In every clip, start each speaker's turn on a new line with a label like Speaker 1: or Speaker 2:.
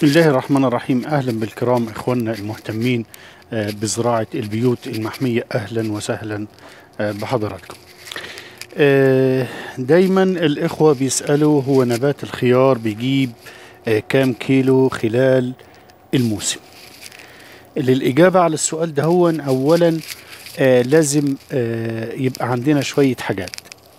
Speaker 1: بسم الله الرحمن الرحيم اهلا بالكرام اخواننا المهتمين آه، بزراعه البيوت المحميه اهلا وسهلا آه، بحضراتكم. آه، دايما الاخوه بيسالوا هو نبات الخيار بيجيب آه، كام كيلو خلال الموسم؟ للاجابه على السؤال ده هو اولا آه، لازم آه، يبقى عندنا شويه حاجات.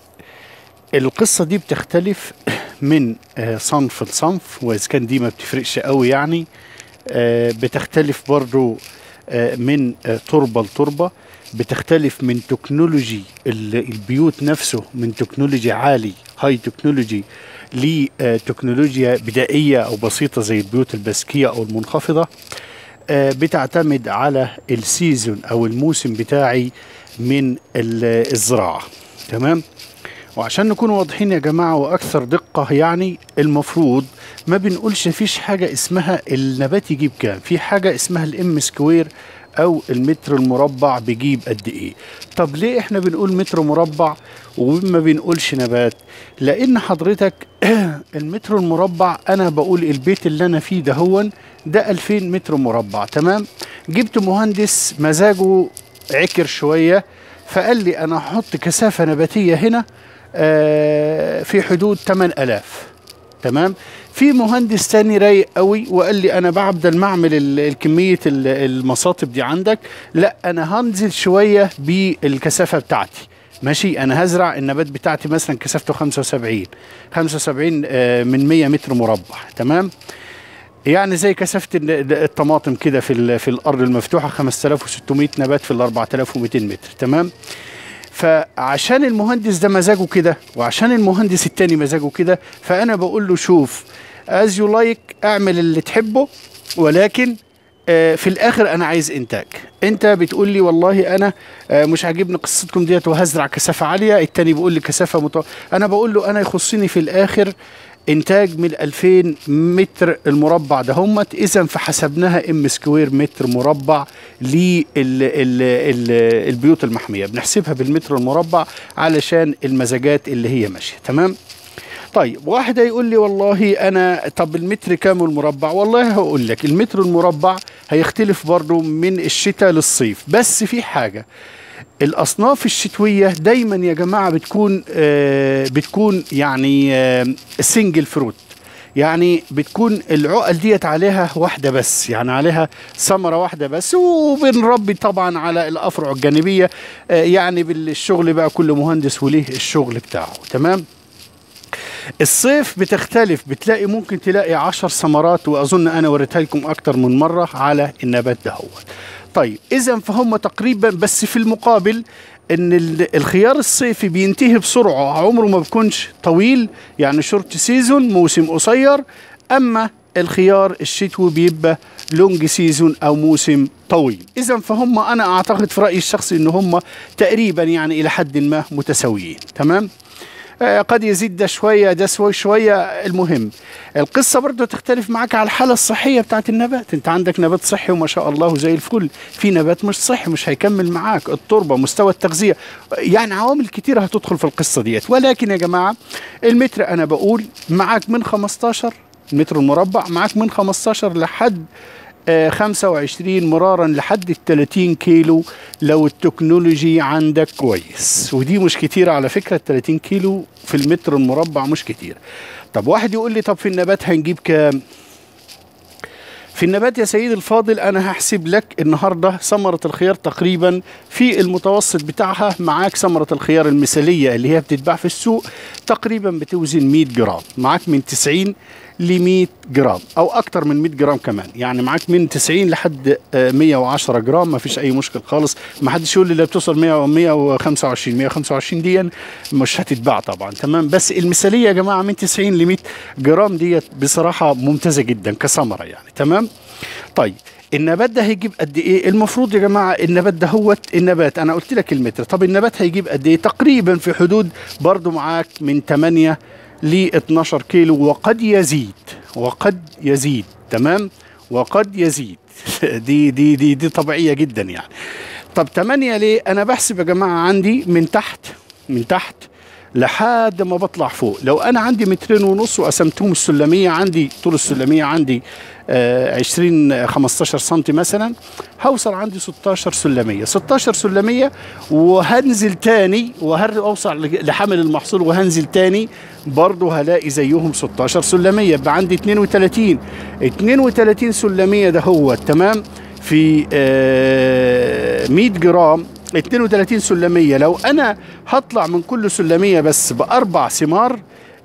Speaker 1: القصه دي بتختلف من آه، صنف لصنف واذا كان دي ما بتفرقش قوي يعني آه، بتختلف برضو آه، من آه، تربه لتربه بتختلف من تكنولوجي ال- البيوت نفسه من تكنولوجي عالي هاي تكنولوجي لتكنولوجيا بدائيه او بسيطه زي البيوت البسكيه او المنخفضه آه، بتعتمد على السيزون او الموسم بتاعي من ال- الزراعه تمام وعشان نكون واضحين يا جماعة وأكثر دقة يعني المفروض ما بنقولش فيش حاجة اسمها النبات يجيب كام في حاجة اسمها الام سكوير أو المتر المربع بيجيب قد إيه طب ليه إحنا بنقول متر مربع وما بنقولش نبات لأن حضرتك المتر المربع أنا بقول البيت اللي أنا فيه ده هو ده 2000 متر مربع تمام جبت مهندس مزاجه عكر شوية فقال لي أنا هحط كثافة نباتية هنا آه، في حدود 8000 تمام في مهندس تاني رايق قوي وقال لي انا بعدل معمل ال- الكميه ال- المصاطب دي عندك لا انا هنزل شويه بالكثافه بتاعتي ماشي انا هزرع النبات بتاعتي مثلا كثافته 75 75 آه، من 100 متر مربع تمام يعني زي كثافه ال- الطماطم كده في ال- في الارض المفتوحه 5600 نبات في ال 4200 متر تمام فعشان المهندس ده مزاجه كده وعشان المهندس التاني مزاجه كده فانا بقول له شوف از يو لايك اعمل اللي تحبه ولكن آه، في الاخر انا عايز انتاج انت بتقول لي والله انا آه، مش عاجبني قصتكم ديت وهزرع كثافه عاليه التاني بيقول لي كثافه متو... انا بقول له انا يخصني في الاخر انتاج من 2000 متر المربع ده همت اذا فحسبناها ام سكوير متر مربع للبيوت المحميه بنحسبها بالمتر المربع علشان المزاجات اللي هي ماشيه تمام طيب واحد هيقول لي والله انا طب المتر كام المربع والله هقول لك المتر المربع هيختلف برضو من الشتاء للصيف بس في حاجه الاصناف الشتويه دايما يا جماعه بتكون آه بتكون يعني آه سنجل فروت يعني بتكون العقل ديت عليها واحده بس يعني عليها ثمره واحده بس وبنربي طبعا على الافرع الجانبيه آه يعني بالشغل بقى كل مهندس وليه الشغل بتاعه تمام الصيف بتختلف بتلاقي ممكن تلاقي عشر ثمرات واظن انا وريتها لكم اكتر من مره على النبات ده هو طيب اذا فهم تقريبا بس في المقابل ان ال- الخيار الصيفي بينتهي بسرعه عمره ما بيكونش طويل يعني شورت سيزون موسم قصير اما الخيار الشتوي بيبقى لونج سيزون او موسم طويل اذا فهم انا اعتقد في رايي الشخصي ان هم تقريبا يعني الى حد ما متساويين تمام آه، قد يزيد ده شويه ده شوي شويه المهم القصه برضه تختلف معاك على الحاله الصحيه بتاعت النبات انت عندك نبات صحي وما شاء الله زي الفل في نبات مش صحي مش هيكمل معاك التربه مستوى التغذيه يعني عوامل كتيره هتدخل في القصه ديت ولكن يا جماعه المتر انا بقول معاك من 15 المتر المربع معاك من 15 لحد آه، 25 مرارا لحد ال 30 كيلو لو التكنولوجي عندك كويس ودي مش كتير على فكرة ال 30 كيلو في المتر المربع مش كتير طب واحد يقول لي طب في النبات هنجيب كام في النبات يا سيدي الفاضل انا هحسب لك النهارده ثمره الخيار تقريبا في المتوسط بتاعها معاك ثمره الخيار المثاليه اللي هي بتتباع في السوق تقريبا بتوزن 100 جرام معاك من 90 ل 100 جرام او اكتر من 100 جرام كمان يعني معاك من 90 لحد آه، 110 جرام ما فيش اي مشكل خالص ما حدش يقول لي لا بتوصل 100 125 125 دي مش هتتباع طبعا تمام بس المثاليه يا جماعه من 90 ل 100 جرام ديت بصراحه ممتازه جدا كثمره يعني تمام طيب النبات ده هيجيب قد ايه المفروض يا جماعه النبات ده هو النبات انا قلت لك المتر طب النبات هيجيب قد ايه تقريبا في حدود برضو معاك من 8 ل 12 كيلو وقد يزيد وقد يزيد تمام وقد يزيد دي دي دي دي طبيعيه جدا يعني طب 8 ليه انا بحسب يا جماعه عندي من تحت من تحت لحد ما بطلع فوق لو انا عندي مترين ونص وقسمتهم السلميه عندي طول السلميه عندي آه 20 15 سم مثلا هوصل عندي 16 سلميه 16 سلميه وهنزل تاني وهوصل لحمل المحصول وهنزل تاني برضه هلاقي زيهم 16 سلميه يبقى عندي 32 32 سلميه ده هو تمام في آه 100 جرام 32 سلميه لو انا هطلع من كل سلميه بس باربع ثمار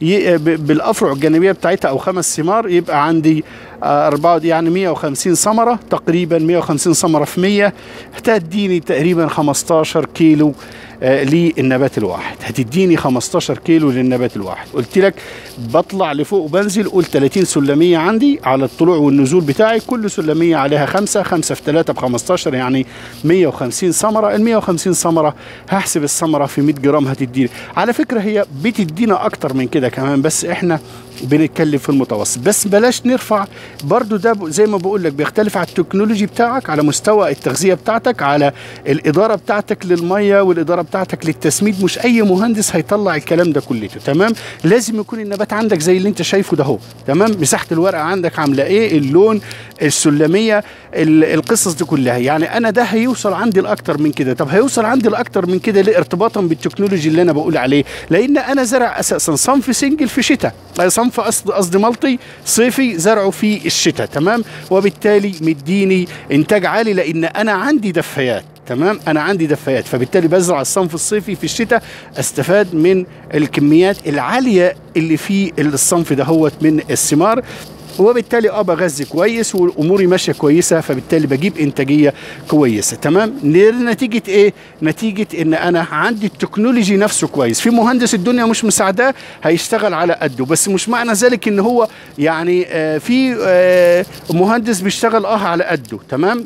Speaker 1: بالافرع الجانبيه بتاعتها او خمس ثمار يبقى عندي أربعة يعني 150 ثمره تقريبا 150 ثمره في 100 هتديني تقريبا 15 كيلو آه للنبات الواحد هتديني 15 كيلو للنبات الواحد قلت لك بطلع لفوق وبنزل قول 30 سلميه عندي على الطلوع والنزول بتاعي كل سلميه عليها خمسة خمسة في 3 ب 15 يعني 150 ثمره ال 150 ثمره هحسب الثمره في 100 جرام هتديني على فكره هي بتدينا اكتر من كده كمان بس احنا بنتكلم في المتوسط بس بلاش نرفع برضو ده زي ما بقول لك بيختلف على التكنولوجي بتاعك على مستوى التغذيه بتاعتك على الاداره بتاعتك للميه والاداره بتاعتك للتسميد مش اي مهندس هيطلع الكلام ده كلته تمام لازم يكون النبات عندك زي اللي انت شايفه ده هو تمام مساحه الورقه عندك عامله ايه اللون السلميه القصص دي كلها يعني انا ده هيوصل عندي لاكتر من كده طب هيوصل عندي لاكتر من كده ليه ارتباطا بالتكنولوجي اللي انا بقول عليه لان انا زرع اساسا صنف سنجل في شتاء صنف قصد قصدي ملطي صيفي زرعه في الشتاء تمام وبالتالي مديني انتاج عالي لان انا عندي دفايات تمام انا عندي دفايات فبالتالي بزرع الصنف الصيفي في الشتاء استفاد من الكميات العاليه اللي في الصنف دهوت من الثمار وبالتالي اه بغذي كويس واموري ماشيه كويسه فبالتالي بجيب انتاجيه كويسه تمام نتيجه ايه نتيجه ان انا عندي التكنولوجي نفسه كويس في مهندس الدنيا مش مساعداه هيشتغل على قده بس مش معنى ذلك ان هو يعني آه في آه مهندس بيشتغل اه على قده تمام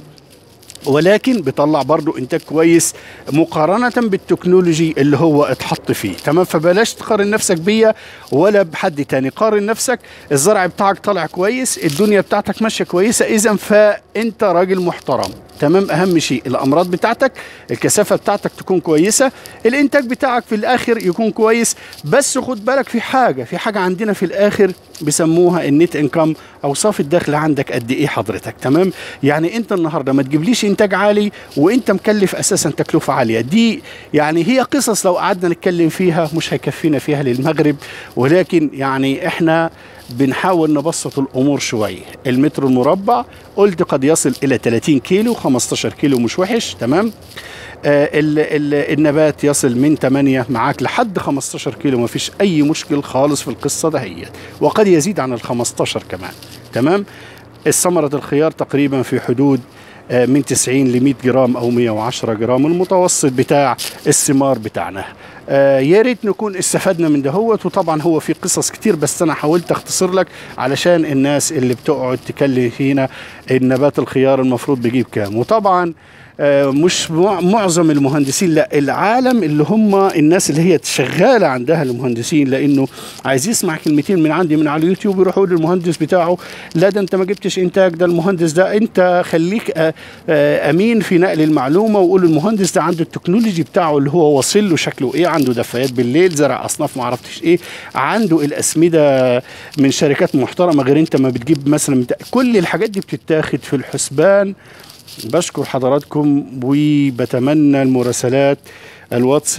Speaker 1: ولكن بيطلع برضو انتاج كويس مقارنة بالتكنولوجي اللي هو اتحط فيه تمام فبلاش تقارن نفسك بيا ولا بحد تاني قارن نفسك الزرع بتاعك طالع كويس الدنيا بتاعتك ماشية كويسة اذا فانت راجل محترم تمام اهم شيء الامراض بتاعتك الكثافه بتاعتك تكون كويسه الانتاج بتاعك في الاخر يكون كويس بس خد بالك في حاجه في حاجه عندنا في الاخر بيسموها النت انكم اوصاف الدخل عندك قد ايه حضرتك تمام يعني انت النهارده ما تجيبليش انتاج عالي وانت مكلف اساسا تكلفه عاليه دي يعني هي قصص لو قعدنا نتكلم فيها مش هيكفينا فيها للمغرب ولكن يعني احنا بنحاول نبسط الامور شويه المتر المربع قلت قد يصل الى 30 كيلو 15 كيلو مش وحش تمام آه ال ال النبات يصل من 8 معاك لحد 15 كيلو ما فيش اي مشكل خالص في القصه دهيت وقد يزيد عن ال 15 كمان تمام الثمرة الخيار تقريبا في حدود آه من 90 ل 100 جرام او 110 جرام المتوسط بتاع الثمار بتاعنا آه يا ريت نكون استفدنا من دهوت وطبعا هو في قصص كتير بس انا حاولت اختصر لك علشان الناس اللي بتقعد تكلم فينا النبات الخيار المفروض بيجيب كام وطبعا آه مش معظم المهندسين لا العالم اللي هم الناس اللي هي شغاله عندها المهندسين لانه عايز يسمع كلمتين من عندي من على اليوتيوب يروحوا للمهندس بتاعه لا ده انت ما جبتش انتاج ده المهندس ده انت خليك آه آه امين في نقل المعلومه وقول المهندس ده عنده التكنولوجي بتاعه اللي هو واصل له شكله ايه عنده دفايات بالليل زرع اصناف ما عرفتش ايه عنده الاسمده من شركات محترمه غير انت ما بتجيب مثلا كل الحاجات دي بتتاخد في الحسبان بشكر حضراتكم وبتمنى المراسلات الواتس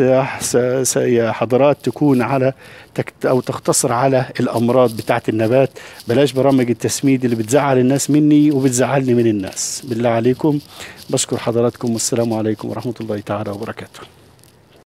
Speaker 1: يا حضرات تكون على تكت او تختصر على الامراض بتاعت النبات بلاش برامج التسميد اللي بتزعل الناس مني وبتزعلني من الناس بالله عليكم بشكر حضراتكم والسلام عليكم ورحمه الله تعالى وبركاته